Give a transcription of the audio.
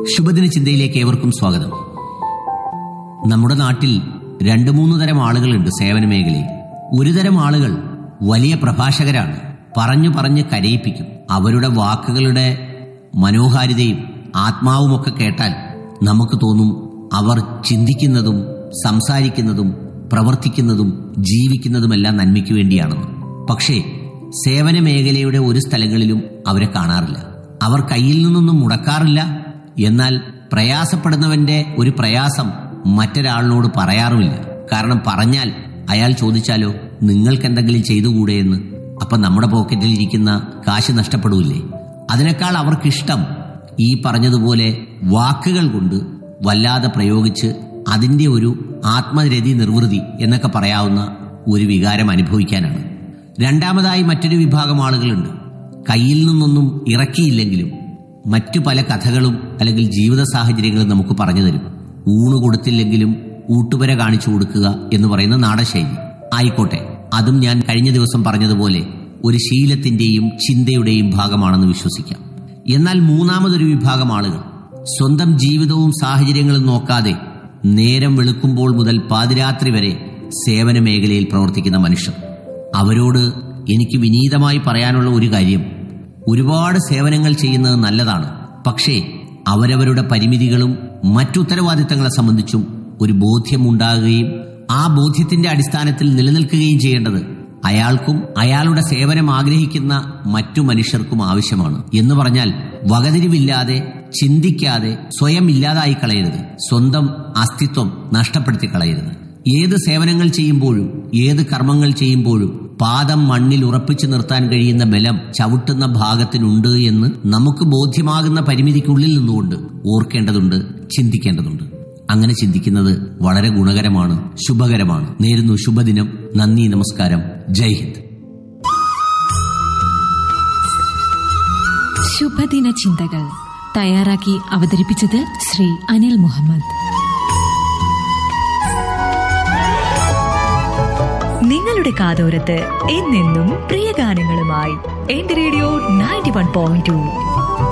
ശുഭദിന ചിന്തയിലേക്ക് ഏവർക്കും സ്വാഗതം നമ്മുടെ നാട്ടിൽ രണ്ടു മൂന്ന് തരം ആളുകളുണ്ട് സേവന മേഖലയിൽ ഒരു തരം ആളുകൾ വലിയ പ്രഭാഷകരാണ് പറഞ്ഞു പറഞ്ഞ് കരയിപ്പിക്കും അവരുടെ വാക്കുകളുടെ മനോഹാരിതയും ആത്മാവുമൊക്കെ കേട്ടാൽ നമുക്ക് തോന്നും അവർ ചിന്തിക്കുന്നതും സംസാരിക്കുന്നതും പ്രവർത്തിക്കുന്നതും ജീവിക്കുന്നതുമെല്ലാം നന്മയ്ക്ക് വേണ്ടിയാണെന്ന് പക്ഷേ സേവന മേഖലയുടെ ഒരു സ്ഥലങ്ങളിലും അവരെ കാണാറില്ല അവർ കയ്യിൽ നിന്നൊന്നും മുടക്കാറില്ല എന്നാൽ പ്രയാസപ്പെടുന്നവന്റെ ഒരു പ്രയാസം മറ്റൊരാളിനോട് പറയാറുമില്ല കാരണം പറഞ്ഞാൽ അയാൾ ചോദിച്ചാലോ നിങ്ങൾക്ക് എന്തെങ്കിലും ചെയ്തുകൂടെ എന്ന് അപ്പൊ നമ്മുടെ പോക്കറ്റിൽ ഇരിക്കുന്ന കാശ് നഷ്ടപ്പെടൂല്ലേ അതിനേക്കാൾ അവർക്കിഷ്ടം ഈ പറഞ്ഞതുപോലെ വാക്കുകൾ കൊണ്ട് വല്ലാതെ പ്രയോഗിച്ച് അതിന്റെ ഒരു ആത്മരതി നിർവൃതി എന്നൊക്കെ പറയാവുന്ന ഒരു വികാരം അനുഭവിക്കാനാണ് രണ്ടാമതായി മറ്റൊരു വിഭാഗം ആളുകളുണ്ട് കയ്യിൽ നിന്നൊന്നും ഇറക്കിയില്ലെങ്കിലും മറ്റു പല കഥകളും അല്ലെങ്കിൽ ജീവിത സാഹചര്യങ്ങളും നമുക്ക് പറഞ്ഞു തരും ഊണ് കൊടുത്തില്ലെങ്കിലും ഊട്ടുപര കാണിച്ചു കൊടുക്കുക എന്ന് പറയുന്ന നാടശൈലി ആയിക്കോട്ടെ അതും ഞാൻ കഴിഞ്ഞ ദിവസം പറഞ്ഞതുപോലെ ഒരു ശീലത്തിന്റെയും ചിന്തയുടെയും ഭാഗമാണെന്ന് വിശ്വസിക്കാം എന്നാൽ മൂന്നാമതൊരു വിഭാഗം ആളുകൾ സ്വന്തം ജീവിതവും സാഹചര്യങ്ങളും നോക്കാതെ നേരം വെളുക്കുമ്പോൾ മുതൽ പാതിരാത്രി വരെ സേവന മേഖലയിൽ പ്രവർത്തിക്കുന്ന മനുഷ്യർ അവരോട് എനിക്ക് വിനീതമായി പറയാനുള്ള ഒരു കാര്യം ഒരുപാട് സേവനങ്ങൾ ചെയ്യുന്നത് നല്ലതാണ് പക്ഷേ അവരവരുടെ പരിമിതികളും മറ്റുത്തരവാദിത്തങ്ങളെ സംബന്ധിച്ചും ഒരു ബോധ്യമുണ്ടാകുകയും ആ ബോധ്യത്തിന്റെ അടിസ്ഥാനത്തിൽ നിലനിൽക്കുകയും ചെയ്യേണ്ടത് അയാൾക്കും അയാളുടെ സേവനം ആഗ്രഹിക്കുന്ന മറ്റു മനുഷ്യർക്കും ആവശ്യമാണ് എന്ന് പറഞ്ഞാൽ വകതിരിവില്ലാതെ ചിന്തിക്കാതെ സ്വയം ഇല്ലാതായി കളയരുത് സ്വന്തം അസ്തിത്വം നഷ്ടപ്പെടുത്തി കളയരുത് ഏത് സേവനങ്ങൾ ചെയ്യുമ്പോഴും ഏത് കർമ്മങ്ങൾ ചെയ്യുമ്പോഴും പാദം മണ്ണിൽ ഉറപ്പിച്ചു നിർത്താൻ കഴിയുന്ന ബലം ചവിട്ടുന്ന ഭാഗത്തിനുണ്ട് എന്ന് നമുക്ക് ബോധ്യമാകുന്ന പരിമിതിക്കുള്ളിൽ നിന്നുകൊണ്ട് ഓർക്കേണ്ടതുണ്ട് ചിന്തിക്കേണ്ടതുണ്ട് അങ്ങനെ ചിന്തിക്കുന്നത് വളരെ ഗുണകരമാണ് ശുഭകരമാണ് നേരുന്നു ശുഭദിനം നന്ദി നമസ്കാരം ജയ് ഹിന്ദ് ശുഭദിന ചിന്തകൾ തയ്യാറാക്കി അവതരിപ്പിച്ചത് ശ്രീ അനിൽ മുഹമ്മദ് നിങ്ങളുടെ കാതോരത്ത് എന്നെന്നും പ്രിയ ഗാനങ്ങളുമായി എന്റെ radio ninety one point to